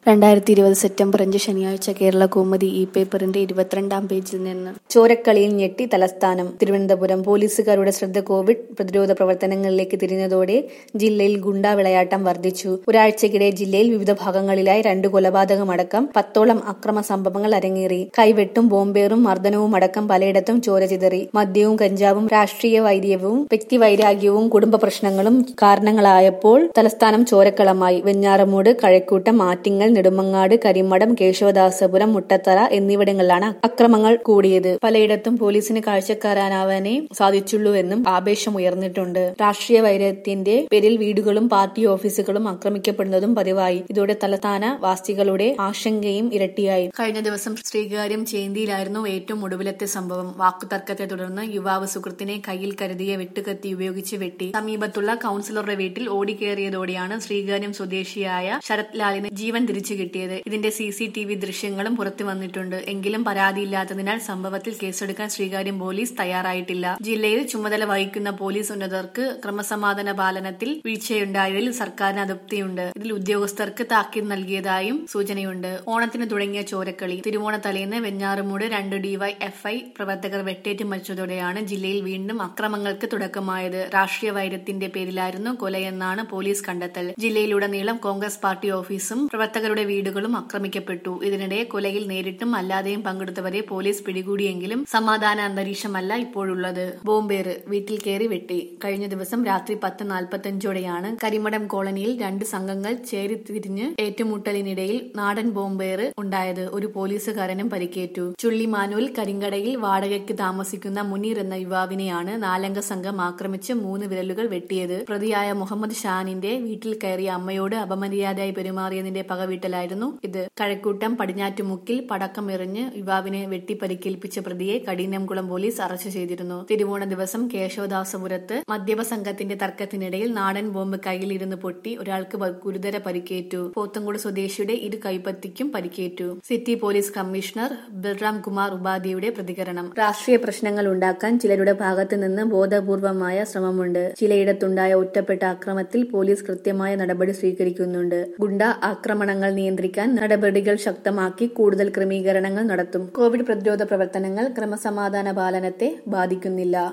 രണ്ടായിരത്തി ഇരുപത് സെപ്റ്റംബർ അഞ്ച് ശനിയാഴ്ച കേരള കൗമുദി ഇ പേപ്പറിന്റെ ഇരുപത്തിരണ്ടാം പേജിൽ നിന്ന് ചോരക്കളിയിൽ ഞെട്ടി തലസ്ഥാനം തിരുവനന്തപുരം പോലീസുകാരുടെ ശ്രദ്ധ കോവിഡ് പ്രതിരോധ പ്രവർത്തനങ്ങളിലേക്ക് തിരിഞ്ഞതോടെ ജില്ലയിൽ ഗുണ്ടാ വിളയാട്ടം വർദ്ധിച്ചു ഒരാഴ്ചക്കിടെ ജില്ലയിൽ വിവിധ ഭാഗങ്ങളിലായി രണ്ട് കൊലപാതകമടക്കം പത്തോളം അക്രമ സംഭവങ്ങൾ അരങ്ങേറി കൈവെട്ടും ബോംബേറും മർദ്ദനവും അടക്കം പലയിടത്തും ചോര ചിതറി മദ്യവും കഞ്ചാവും രാഷ്ട്രീയ വൈര്യവും വ്യക്തിവൈരാഗ്യവും കുടുംബ പ്രശ്നങ്ങളും കാരണങ്ങളായപ്പോൾ തലസ്ഥാനം ചോരക്കളമായി വെഞ്ഞാറമൂട് കഴക്കൂട്ടം ആറ്റിങ്ങൽ നെടുമങ്ങാട് കരിമടം കേശവദാസപുരം മുട്ടത്തറ എന്നിവിടങ്ങളിലാണ് അക്രമങ്ങൾ കൂടിയത് പലയിടത്തും പോലീസിന് കാഴ്ചക്കാരാനാവാനേ സാധിച്ചുള്ളൂവെന്നും ആവേശമുയർന്നിട്ടുണ്ട് രാഷ്ട്രീയ വൈരത്തിന്റെ പേരിൽ വീടുകളും പാർട്ടി ഓഫീസുകളും ആക്രമിക്കപ്പെടുന്നതും പതിവായി ഇതോടെ തലസ്ഥാന വാസികളുടെ ആശങ്കയും ഇരട്ടിയായി കഴിഞ്ഞ ദിവസം ശ്രീകാര്യം ചേന്തിയിലായിരുന്നു ഏറ്റവും ഒടുവിലത്തെ സംഭവം വാക്കുതർക്കത്തെ തുടർന്ന് യുവാവ് സുഹൃത്തിനെ കയ്യിൽ കരുതിയ വെട്ടുകത്തി ഉപയോഗിച്ച് വെട്ടി സമീപത്തുള്ള കൌൺസിലറുടെ വീട്ടിൽ ഓടിക്കേറിയതോടെയാണ് ശ്രീകാര്യം സ്വദേശിയായ ശരത് ലാലിന് ജീവൻ തിരിച്ചു കിട്ടിയത് ഇതിന്റെ സി സി ടി വി ദൃശ്യങ്ങളും പുറത്തു വന്നിട്ടുണ്ട് എങ്കിലും പരാതിയില്ലാത്തതിനാൽ സംഭവത്തിൽ കേസെടുക്കാൻ ശ്രീകാര്യം പോലീസ് തയ്യാറായിട്ടില്ല ജില്ലയിൽ ചുമതല വഹിക്കുന്ന പോലീസ് ഉന്നതർക്ക് ക്രമസമാധാന പാലനത്തിൽ വീഴ്ചയുണ്ടായതിൽ സർക്കാരിന് അതൃപ്തിയുണ്ട് ഇതിൽ ഉദ്യോഗസ്ഥർക്ക് താക്കീത് നൽകിയതായും സൂചനയുണ്ട് ഓണത്തിന് തുടങ്ങിയ ചോരക്കളി തിരുവോണ തലേന്ന് വെഞ്ഞാറുമൂട് രണ്ട് ഡിവൈ എഫ് ഐ പ്രവർത്തകർ വെട്ടേറ്റ് മരിച്ചതോടെയാണ് ജില്ലയിൽ വീണ്ടും അക്രമങ്ങൾക്ക് തുടക്കമായത് രാഷ്ട്രീയ വൈരത്തിന്റെ പേരിലായിരുന്നു കൊലയെന്നാണ് പോലീസ് കണ്ടെത്തൽ ജില്ലയിലുടനീളം കോൺഗ്രസ് പാർട്ടി ഓഫീസും പ്രവർത്തകരുടെ വീടുകളും ആക്രമിക്കപ്പെട്ടു ഇതിനിടെ കൊലയിൽ നേരിട്ടും അല്ലാതെയും പങ്കെടുത്തവരെ പോലീസ് പിടികൂടിയെങ്കിലും സമാധാന അന്തരീക്ഷമല്ല ഇപ്പോഴുള്ളത് ബോംബേറ് വീട്ടിൽ കയറി വെട്ടി കഴിഞ്ഞ ദിവസം രാത്രി പത്ത് നാൽപ്പത്തഞ്ചോടെയാണ് കരിമടം കോളനിയിൽ രണ്ട് സംഘങ്ങൾ ചേരിതിരിഞ്ഞ് ഏറ്റുമുട്ടലിനിടയിൽ നാടൻ ബോംബേറ് ഉണ്ടായത് ഒരു പോലീസുകാരനും പരിക്കേറ്റു ചുള്ളിമാനൂൽ കരിങ്കടയിൽ വാടകയ്ക്ക് താമസിക്കുന്ന മുനീർ എന്ന യുവാവിനെയാണ് നാലംഗ സംഘം ആക്രമിച്ച് മൂന്ന് വിരലുകൾ വെട്ടിയത് പ്രതിയായ മുഹമ്മദ് ഷാനിന്റെ വീട്ടിൽ കയറിയ അമ്മയോട് അപമര്യാദയായി പെരുമാറിയതിന്റെ പകവീട്ടലായിരുന്നു ഇത് കഴക്കൂട്ടം പടിഞ്ഞാറ്റുമുക്കിൽ പടക്കം എറിഞ്ഞ് യുവാവിനെ വെട്ടി പരിക്കേൽപ്പിച്ച പ്രതിയെ കഠിനംകുളം പോലീസ് അറസ്റ്റ് ചെയ്തിരുന്നു തിരുവോണ ദിവസം കേശവദാസപുരത്ത് മദ്യപ സംഘത്തിന്റെ തർക്കത്തിനിടയിൽ നാടൻ ബോംബ് കയ്യിലിരുന്ന് പൊട്ടി ഒരാൾക്ക് ഗുരുതര പരിക്കേറ്റു പോത്തങ്കോട് സ്വദേശിയുടെ ഇരു കൈപ്പത്തിക്കും പരിക്കേറ്റു city police commissioner Balram Kumar ഉപാധ്യയുടെ പ്രതികരണം രാഷ്ട്രീയ പ്രശ്നങ്ങൾ ഉണ്ടാക്കാൻ ചിലരുടെ ഭാഗത്ത് നിന്ന് ബോധപൂർവമായ ശ്രമമുണ്ട് ചിലയിടത്തുണ്ടായ ഒറ്റപ്പെട്ട അക്രമത്തിൽ പോലീസ് കൃത്യമായ നടപടി സ്വീകരിക്കുന്നുണ്ട് ഗുണ്ട ആക്രമണങ്ങൾ നിയന്ത്രിക്കാൻ നടപടികൾ ശക്തമാക്കി കൂടുതൽ ക്രമീകരണങ്ങൾ നടത്തും കോവിഡ് പ്രതിരോധ പ്രവർത്തനങ്ങൾ ക്രമസമാധാന പാലനത്തെ ബാധിക്കുന്നില്ല